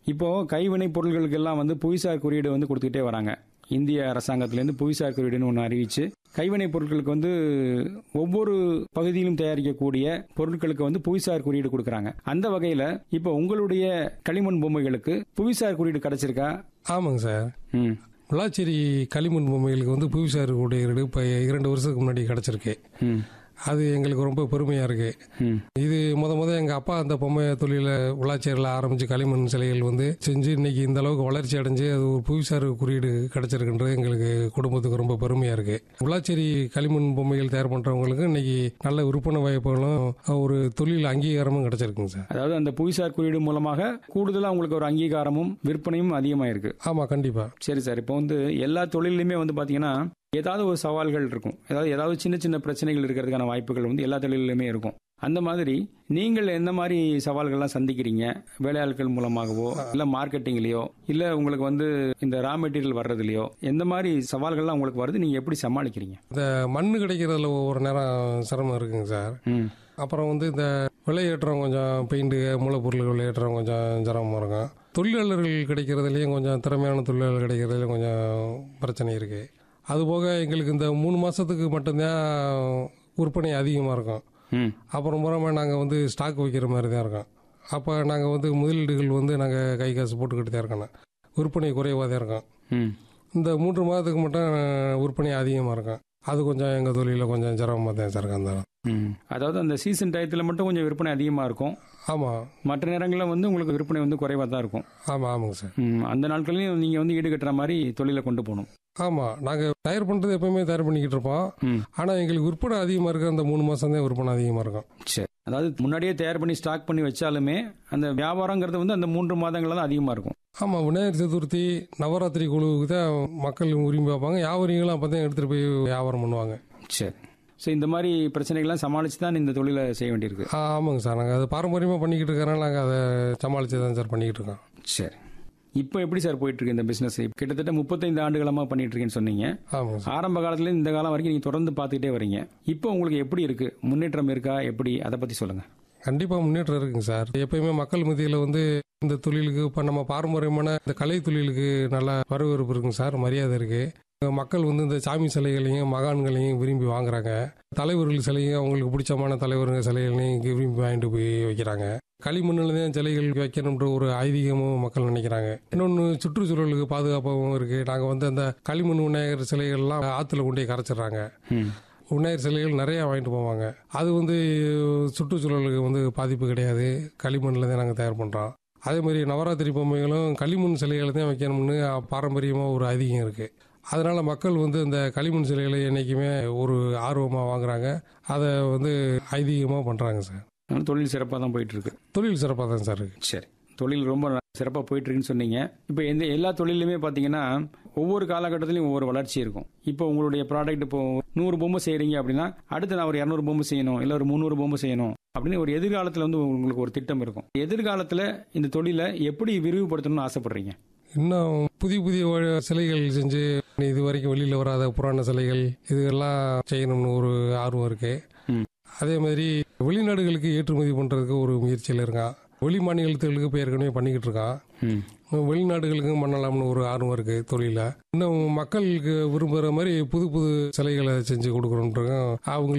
இப்போ கைவினை பொருட்களுக்கு எல்லாம் வந்து புவிசார் குறியீடு வந்து கொடுத்துக்கிட்டே வராங்க இந்திய அரசாங்கத்திலேருந்து புவிசார் குறியீடுன்னு ஒன்று அறிவிச்சு கைவினை பொருட்களுக்கு வந்து ஒவ்வொரு பகுதியிலும் தயாரிக்கக்கூடிய பொருட்களுக்கு வந்து புவிசார் குறியீடு கொடுக்குறாங்க அந்த வகையில் இப்போ உங்களுடைய களிமண் பொம்மைகளுக்கு புவிசார் குறியீடு கிடைச்சிருக்கா ஆமாங்க சார் ம் விளாச்சேரி களிமண் பொம்மைகளுக்கு வந்து புவிசார் கூடிய இப்போ இரண்டு வருஷத்துக்கு முன்னாடி கிடச்சிருக்கு ம் அது எங்களுக்கு ரொம்ப பெருமையாக இருக்கு ம் இது முத முத எங்கள் அப்பா அந்த பொம்மை தொழிலை விளாச்சேரியில் ஆரம்பிச்சு களிமண் சிலைகள் வந்து செஞ்சு இன்னைக்கு இந்த அளவுக்கு வளர்ச்சி அடைஞ்சு அது ஒரு புவிசார் குறியீடு கிடைச்சிருக்குன்றது எங்களுக்கு குடும்பத்துக்கு ரொம்ப பெருமையாக இருக்கு விளாச்சேரி களிமண் பொம்மைகள் தயார் பண்ணுறவங்களுக்கு இன்னைக்கு நல்ல விற்பனை வாய்ப்புகளும் ஒரு தொழில் அங்கீகாரமும் கிடைச்சிருக்குங்க சார் அதாவது அந்த புவிசார் குறியீடு மூலமாக கூடுதலாக உங்களுக்கு ஒரு அங்கீகாரமும் விற்பனையும் அதிகமாக இருக்கு ஆமாம் கண்டிப்பாக சரி சார் இப்போ வந்து எல்லா தொழிலையுமே வந்து பார்த்தீங்கன்னா ஏதாவது ஒரு சவால்கள் இருக்கும் ஏதாவது ஏதாவது சின்ன சின்ன பிரச்சனைகள் இருக்கிறதுக்கான வாய்ப்புகள் வந்து எல்லா தொழிலுமே இருக்கும் அந்த மாதிரி நீங்கள் எந்த மாதிரி சவால்கள்லாம் சந்திக்கிறீங்க வேலையாட்கள் மூலமாகவோ இல்லை மார்க்கெட்டிங்லேயோ இல்லை உங்களுக்கு வந்து இந்த ரா மெட்டீரியல் வர்றதுலையோ எந்த மாதிரி சவால்கள்லாம் உங்களுக்கு வருது நீங்கள் எப்படி சமாளிக்கிறீங்க இந்த மண் கிடைக்கிறதுல ஒவ்வொரு நேரம் சிரமம் இருக்குங்க சார் ம் அப்புறம் வந்து இந்த விலையேற்றம் கொஞ்சம் பெயிண்ட் மூலப்பொருள் விலையேற்றம் கொஞ்சம் சிரமமாக இருக்கும் தொழிலாளர்கள் கிடைக்கிறதுலையும் கொஞ்சம் திறமையான தொழிலாளர்கள் கிடைக்கிறதுலையும் கொஞ்சம் பிரச்சனை இருக்குது அதுபோக எங்களுக்கு இந்த மூணு மாதத்துக்கு மட்டும்தான் விற்பனை அதிகமாக இருக்கும் ம் அப்புறம் புறமா நாங்கள் வந்து ஸ்டாக் வைக்கிற மாதிரி தான் இருக்கோம் அப்போ நாங்கள் வந்து முதலீடுகள் வந்து நாங்கள் கை காசு போட்டுக்கிட்டு தான் இருக்கணும் விற்பனை குறைவாக தான் இருக்கும் ம் இந்த மூன்று மாதத்துக்கு மட்டும் விற்பனை அதிகமாக இருக்கும் அது கொஞ்சம் எங்கள் தொழிலில் கொஞ்சம் சிரமமாக தான் சார் இருக்கு அந்த ம் அதாவது அந்த சீசன் டயத்தில் மட்டும் கொஞ்சம் விற்பனை அதிகமாக இருக்கும் ஆமாம் மற்ற நேரங்களில் வந்து உங்களுக்கு விற்பனை வந்து குறைவாக தான் இருக்கும் ஆமாம் ஆமாங்க சார் ம், அந்த நாட்கள்லையும் நீங்கள் வந்து ஈடுகட்டுற மாதிரி தொழிலை கொண்டு போகணும் ஆமாம் நாங்கள் தயார் பண்ணுறது எப்பவுமே தயார் பண்ணிக்கிட்டு இருப்போம் ம் ஆனால் எங்களுக்கு விற்பனை அதிகமாக இருக்க அந்த மூணு மாதம் தான் விற்பனை அதிகமாக இருக்கும் சரி அதாவது முன்னாடியே தயார் பண்ணி ஸ்டாக் பண்ணி வச்சாலுமே அந்த வியாபாரங்கிறது வந்து அந்த மூன்று மாதங்கள்ல தான் அதிகமாக இருக்கும் ஆமாம் விநாயகர் சதுர்த்தி நவராத்திரி குழுவுக்கு தான் மக்கள் விரும்பி பார்ப்பாங்க வியாபாரிகளும் அப்போ தான் எடுத்துகிட்டு போய் வியாபாரம் பண்ணுவாங்க சரி ஸோ இந்த மாதிரி பிரச்சனைகள்லாம் சமாளித்து தான் இந்த தொழிலை செய்ய வேண்டியிருக்கு ஆ, ஆமாங்க சார் நாங்கள் அது பாரம்பரியமாக பண்ணிக்கிட்டு இருக்கிறனால நாங்கள் அதை சமாளித்து தான் சார் பண்ணிக்கிட்டு இருக்கோம் சரி இப்போ எப்படி சார் போயிட்டு இருக்கு இந்த பிசினஸ் கிட்டத்தட்ட முப்பத்தைந்து ஆண்டுகளமா பண்ணிட்டு இருக்கேன்னு சொன்னீங்க ஆமாங்க சார் ஆரம்ப காலத்துல இந்த காலம் வரைக்கும் நீங்க தொடர்ந்து பார்த்துக்கிட்டே வரீங்க இப்போ உங்களுக்கு எப்படி இருக்கு முன்னேற்றம் இருக்கா எப்படி அதை பத்தி சொல்லுங்க கண்டிப்பாக முன்னேற்றம் இருக்குங்க சார் எப்பயுமே மக்கள் மத்தியில் வந்து இந்த தொழிலுக்கு இப்போ நம்ம பாரம்பரியமான இந்த கலை தொழிலுக்கு நல்ல வரவேற்பு இருக்குங்க சார் மரியாதை இருக்கு மக்கள் வந்து இந்த சாமி சிலைகளையும் மகான்களையும் விரும்பி வாங்குறாங்க தலைவர்கள் சிலையும் அவங்களுக்கு பிடிச்சமான தலைவருங்க சிலைகளையும் விரும்பி வாங்கிட்டு போய் வைக்கிறாங்க களிமண்ணில் தான் சிலைகள் வைக்கணுன்ற ஒரு ஐதீகமும் மக்கள் நினைக்கிறாங்க இன்னொன்று சுற்றுச்சூழலுக்கு பாதுகாப்பாகவும் இருக்கு நாங்கள் வந்து அந்த களிமண் விநாயகர் சிலைகள்லாம் ஆற்றுல கொண்டு போய் கரைச்சிடுறாங்க ம் விநாயகர் சிலைகள் நிறையா வாங்கிட்டு போவாங்க அது வந்து சுற்றுச்சூழலுக்கு வந்து பாதிப்பு கிடையாது களிமண்ணில் தான் நாங்கள் தயார் பண்ணுறோம் அதே மாதிரி நவராத்திரி பொம்மைகளும் களிமண் சிலைகளை தான் வைக்கணும்னு பாரம்பரியமாக ஒரு ஐதீகம் இருக்குது அதனால் மக்கள் வந்து இந்த களிமண் சிலைகளை என்றைக்குமே ஒரு ஆர்வமாக வாங்குறாங்க அதை வந்து ஐதீகமாக பண்ணுறாங்க சார் அதனால தொழில் சிறப்பாக தான் போயிட்டு இருக்கு தொழில் சிறப்பாக தான் சார் இருக்குது சரி தொழில் ரொம்ப சிறப்பாக போயிட்டு இருக்குன்னு சொன்னீங்க இப்போ எந்த எல்லா தொழிலுமே பார்த்தீங்கன்னா ஒவ்வொரு காலகட்டத்திலையும் ஒவ்வொரு வளர்ச்சி இருக்கும் இப்போ உங்களுடைய ப்ராடக்ட் இப்போ நூறு பொம்மை செய்கிறீங்க அப்படின்னா அடுத்து நான் ஒரு இரநூறு பொம்மை செய்யணும் இல்லை ஒரு முந்நூறு பொம்மை செய்யணும் அப்படின்னு ஒரு எதிர்காலத்தில் வந்து உங்களுக்கு ஒரு திட்டம் இருக்கும் எதிர்காலத்தில் இந்த தொழிலை எப்படி விரிவுபடுத்தணும்னு ஆசைப்படுறீங்க இன்னும் புதிய புதிய வ- சிலைகள் செஞ்சு இது வரைக்கும் வெளியில் வராத புராண சிலைகள் இதெல்லாம் செய்யணும்னு ஒரு ஆர்வம் இருக்கு ம். அதே மாதிரி வெளிநாடுகளுக்கு ஏற்றுமதி பண்ணுறதுக்கு ஒரு முயற்சியில் இருக்கான் வெளி மாநிலத்துகளுக்கு இப்போ ஏற்கனவே பண்ணிக்கிட்டு இருக்கான் ம் வெளிநாடுகளுக்கும் பண்ணலாம்னு ஒரு ஆர்வம் இருக்கு தொழில இன்னும் மக்களுக்கு விரும்புகிற மாதிரி புது புது சிலைகளை செஞ்சு கொடுக்கணுன்ட்டு அவங்க